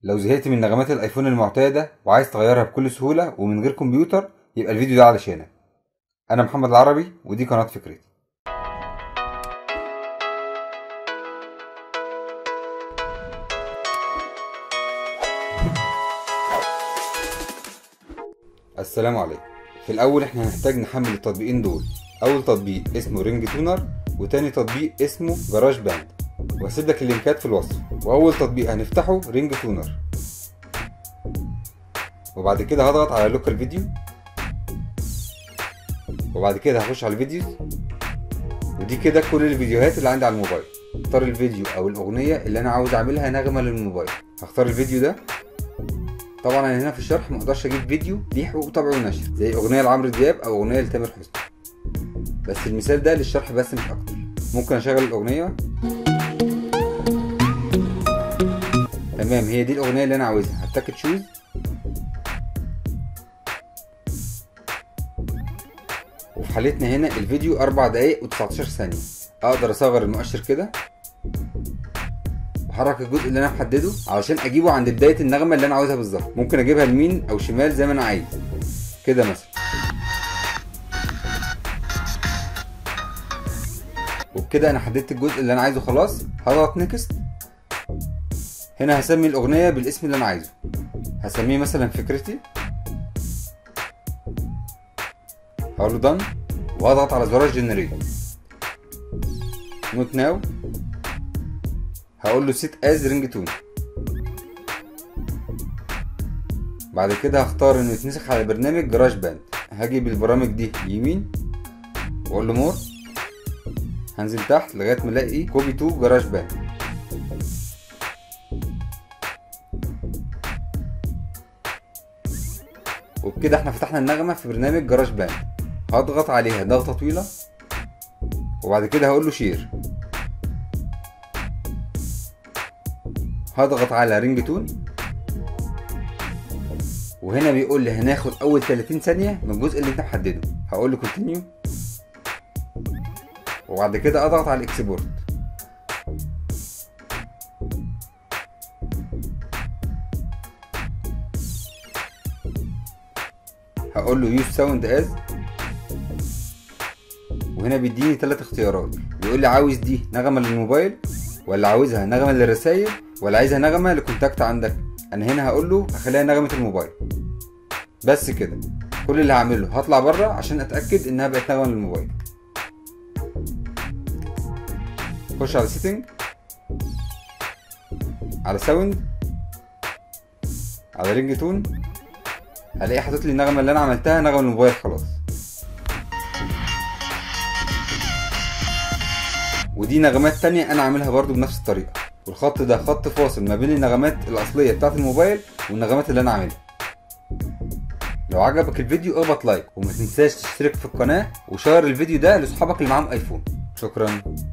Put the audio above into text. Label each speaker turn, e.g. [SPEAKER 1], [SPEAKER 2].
[SPEAKER 1] لو زهقت من نغمات الايفون المعتادة وعايز تغيرها بكل سهولة ومن غير كمبيوتر يبقى الفيديو ده علشانك انا محمد العربي ودي قناة فكرتي السلام عليكم في الاول احنا هنحتاج نحمل التطبيقين دول اول تطبيق اسمه رينج تونر وتاني تطبيق اسمه جراج باند وهسيب لك اللينكات في الوصف واول تطبيق هنفتحه رينج تونر وبعد كده هضغط على لوكال فيديو وبعد كده هخش على الفيديوز ودي كده كل الفيديوهات اللي عندي على الموبايل اختار الفيديو او الاغنيه اللي انا عاوز اعملها نغمه للموبايل هختار الفيديو ده طبعا انا هنا في الشرح ما اقدرش اجيب فيديو ليه حقوق طبع ونشر زي اغنيه لعمرو دياب او اغنيه لتامر حسني بس المثال ده للشرح بس مش اكتر ممكن اشغل الاغنيه تمام هي دي الاغنيه اللي انا عاوزها هتك تشوز وفي حالتنا هنا الفيديو 4 دقايق و19 ثانيه اقدر اصغر المؤشر كده واحرك الجزء اللي انا محدده علشان اجيبه عند بدايه النغمه اللي انا عاوزها بالظبط ممكن اجيبها يمين او شمال زي ما انا عايز كده مثلا وبكده انا حددت الجزء اللي انا عايزه خلاص هضغط نيكست هنا هسمي الاغنيه بالاسم اللي انا عايزه هسميه مثلا فكرتي هقول له دان وهضغط على زرار جنريت نوت ناو هقول له سيت از رينج تون بعد كده هختار انه يتنسخ على برنامج جراج باند هاجي بالبرامج دي يمين واقول له مور هنزل تحت لغايه ما الاقي كوبي تو جراج باند وبكده احنا فتحنا النغمه في برنامج جراج باند هضغط عليها ضغطه طويله وبعد كده هقول له شير هضغط على رينج تون وهنا بيقول لي هناخد اول 30 ثانيه من الجزء اللي انت محدده هقول له كونتينيو وبعد كده اضغط على الاكسبورت هقول له يوز ساوند از وهنا بيديني ثلاث اختيارات بيقول لي عاوز دي نغمه للموبايل ولا عاوزها نغمه للرسايل ولا عايزها نغمه لكونتاكت عندك انا هنا هقول له هخليها نغمه الموبايل بس كده كل اللي هعمله هطلع بره عشان اتاكد انها بقت نغمه للموبايل خش على سيتنج على ساوند على رينج تون هلاقي حاطط لي النغمه اللي انا عملتها نغمه الموبايل خلاص ودي نغمات تانية انا عاملها برضو بنفس الطريقة والخط ده خط فاصل ما بين النغمات الاصلية بتاعت الموبايل والنغمات اللي انا عاملها لو عجبك الفيديو اضغط لايك وما تنساش تشترك في القناة وشير الفيديو ده لاصحابك اللي معاهم ايفون شكرا